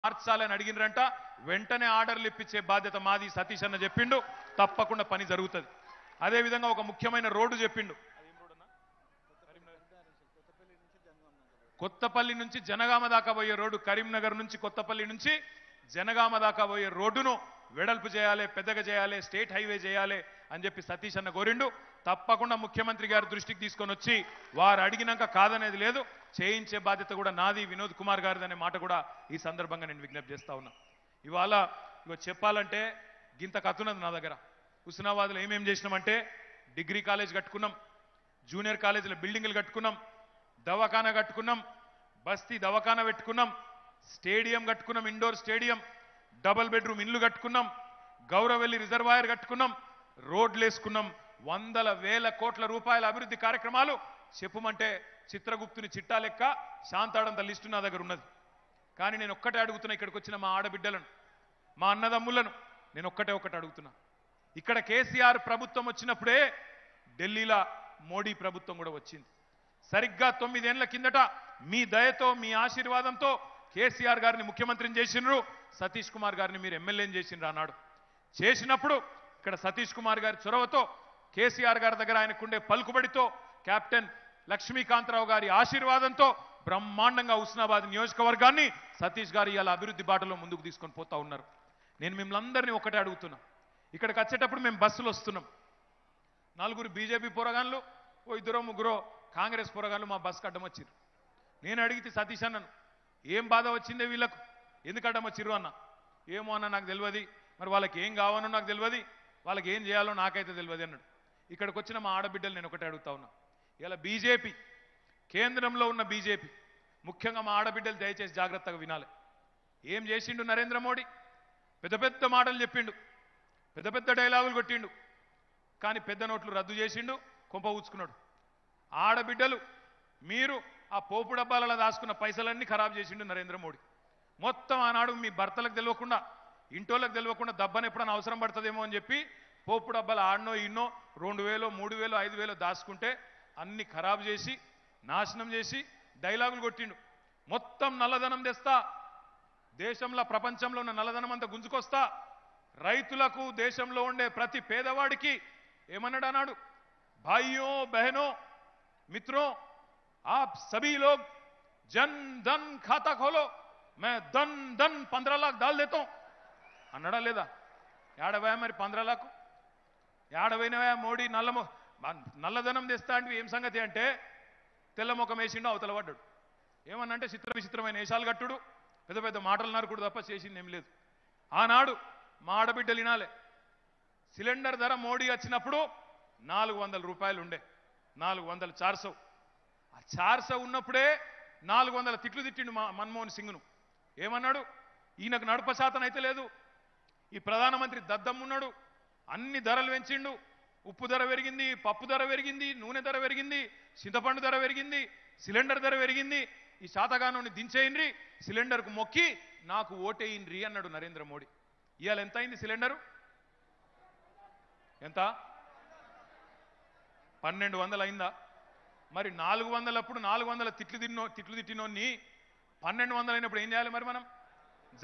మార్చాలని అడిగినరంట వెంటనే ఆర్డర్లు ఇప్పించే బాధ్యత మాది సతీష్ అన్న చెప్పిండు తప్పకుండా పని జరుగుతుంది అదే విధంగా ఒక ముఖ్యమైన రోడ్డు చెప్పిండు కొత్తపల్లి నుంచి జనగామ దాకా పోయే రోడ్డు కరీంనగర్ నుంచి కొత్తపల్లి నుంచి జనగామ దాకా పోయే రోడ్డును వెడల్పు చేయాలి పెద్దగా చేయాలి స్టేట్ హైవే చేయాలి అని చెప్పి సతీష్ అన్న కోరిండు తప్పకుండా ముఖ్యమంత్రి గారి దృష్టికి తీసుకొని వచ్చి వారు అడిగినాక కాదనేది లేదు చేయించే బాధ్యత కూడా నాది వినోద్ కుమార్ గారిది అనే మాట కూడా ఈ సందర్భంగా నేను విజ్ఞప్తి చేస్తా ఉన్నా ఇవాళ ఇగో చెప్పాలంటే గింత కతున్నది నా దగ్గర హుస్నాబాద్లో ఏమేం చేసినామంటే డిగ్రీ కాలేజ్ కట్టుకున్నాం జూనియర్ కాలేజీలో బిల్డింగులు కట్టుకున్నాం దవాఖానా కట్టుకున్నాం బస్తీ దవాఖానా పెట్టుకున్నాం స్టేడియం కట్టుకున్నాం ఇండోర్ స్టేడియం డబల్ బెడ్రూమ్ ఇల్లు కట్టుకున్నాం గౌరవెల్లి రిజర్వాయర్ కట్టుకున్నాం రోడ్లు వేసుకున్నాం వందల వేల కోట్ల రూపాయల అభివృద్ధి కార్యక్రమాలు చెప్పుమంటే చిత్రగుప్తుని చిట్టా లెక్క శాంతాడంత లిస్టు నా దగ్గర ఉన్నది కానీ నేను ఒక్కటే అడుగుతున్నా ఇక్కడికి వచ్చిన మా ఆడబిడ్డలను మా అన్నదమ్ములను నేను ఒక్కటే ఒక్కటి అడుగుతున్నా ఇక్కడ కేసీఆర్ ప్రభుత్వం వచ్చినప్పుడే ఢిల్లీలో మోడీ ప్రభుత్వం కూడా వచ్చింది సరిగ్గా తొమ్మిదేళ్ల కిందట మీ దయతో మీ ఆశీర్వాదంతో కేసీఆర్ గారిని ముఖ్యమంత్రిని చేసినారు సతీష్ కుమార్ గారిని మీరు ఎమ్మెల్యేని చేసినారు అన్నాడు చేసినప్పుడు ఇక్కడ సతీష్ కుమార్ గారి చొరవతో కేసీఆర్ గారి దగ్గర ఆయనకుండే పలుకుబడితో కెప్టెన్ లక్ష్మీకాంతరావు గారి ఆశీర్వాదంతో బ్రహ్మాండంగా హుస్నాబాద్ నియోజకవర్గాన్ని సతీష్ గారు ఇలా అభివృద్ధి బాటలో ముందుకు తీసుకొని పోతా ఉన్నారు నేను మిమ్మల్ని అందరినీ ఒకటే అడుగుతున్నా ఇక్కడికి వచ్చేటప్పుడు మేము బస్సులు వస్తున్నాం నలుగురు బీజేపీ పోరగాన్లు ఓ ఇద్దరో ముగ్గురో కాంగ్రెస్ పోరగాన్లు మా బస్కి అడ్డం వచ్చిర్రు నేను అడిగితే సతీష్ అన్నను ఏం బాధ వచ్చిందే వీళ్ళకు ఎందుకు అడ్డం వచ్చిర్రు అన్న ఏమో అన్న నాకు తెలియదు మరి వాళ్ళకి ఏం కావాలో నాకు తెలియదు వాళ్ళకి ఏం చేయాలో నాకైతే తెలియదు అన్నాడు ఇక్కడికి వచ్చిన మా ఆడబిడ్డలు నేను ఒకటే అడుగుతా ఉన్నా ఇలా బీజేపీ కేంద్రంలో ఉన్న బీజేపీ ముఖ్యంగా మా ఆడబిడ్డలు దయచేసి జాగ్రత్తగా వినాలి ఏం చేసిండు నరేంద్ర మోడీ పెద్ద పెద్ద మాటలు చెప్పిండు పెద్ద పెద్ద డైలాగులు కొట్టిండు కానీ పెద్ద నోట్లు రద్దు చేసిండు కొంప ఊచుకున్నాడు ఆడబిడ్డలు మీరు ఆ పోపు డబ్బాలలో దాచుకున్న పైసలన్నీ ఖరాబ్ చేసిండు నరేంద్ర మోడీ మొత్తం ఆనాడు మీ భర్తలకు తెలియకుండా ఇంటోళ్ళకి తెలియకుండా దబ్బని ఎప్పుడైనా అవసరం పడుతుందేమో అని చెప్పి పోపు డబ్బాలు ఆడనో ఇన్నో రెండు వేలో మూడు వేలు ఐదు వేలు దాచుకుంటే అన్ని ఖరాబ్ చేసి నాశనం చేసి డైలాగులు కొట్టిండు మొత్తం నల్లధనం తెస్తా దేశంలో ప్రపంచంలో ఉన్న నల్లధనం అంతా గుంజుకొస్తా రైతులకు దేశంలో ఉండే ప్రతి పేదవాడికి ఏమన్నాడు అన్నాడు భాइयों बहनों मित्रों आप सभी लोग जन धन खाता खोलो मैं धन धन पंद्रह लाख डाल देता हूं అన్నాడా లేదా ఏడవయా మరి పంద్రా లాక్ ఏడవైనవా మోడీ నల్ల మొ- మ- నల్లధనం తెస్తా అంటే ఏం సంగతి అంటే తెల్ల ముఖం వేసిండు అవతల పడ్డాడు ఏమన్నంటే చిత్ర విచిత్రమైన వేషాలు కట్టుడు పెద్ద పెద్ద మాటలు నరుకుడు తప్ప చేసింది ఏం లేదు ఆనాడు మా ఆడబిడ్డలు వినాలే సిలిండర్ ధర మోడీ వచ్చినప్పుడు నాలుగు వందల రూపాయలు ఉండే నాలుగు వందల చార్సవ్ ఆ చార్సవ్ ఉన్నప్పుడే నాలుగు వందల తిట్లు తిట్టిండు మా మన్మోహన్ సింగ్ను ఏమన్నాడు ఈయనకు నడప శాతం అయితే లేదు ఈ ప్రధానమంత్రి దద్దమ్మున్నాడు అన్ని ధరలు పెంచిండు ఉప్పు ధర పెరిగింది పప్పు ధర పెరిగింది నూనె ధర పెరిగింది చింతపండు ధర పెరిగింది సిలిండర్ ధర పెరిగింది ఈ శాతగానుని దించేయండి సిలిండర్కు మొక్కి నాకు ఓటేయండి అన్నాడు నరేంద్ర మోడీ ఇవాళ ఎంత అయింది సిలిండరు ఎంత పన్నెండు వందలు అయిందా మరి నాలుగు వందలప్పుడు నాలుగు వందల తిట్లు తిన్నో తిట్లు తిట్టినోన్ని పన్నెండు వందలు అయినప్పుడు ఏం చేయాలి మరి మనం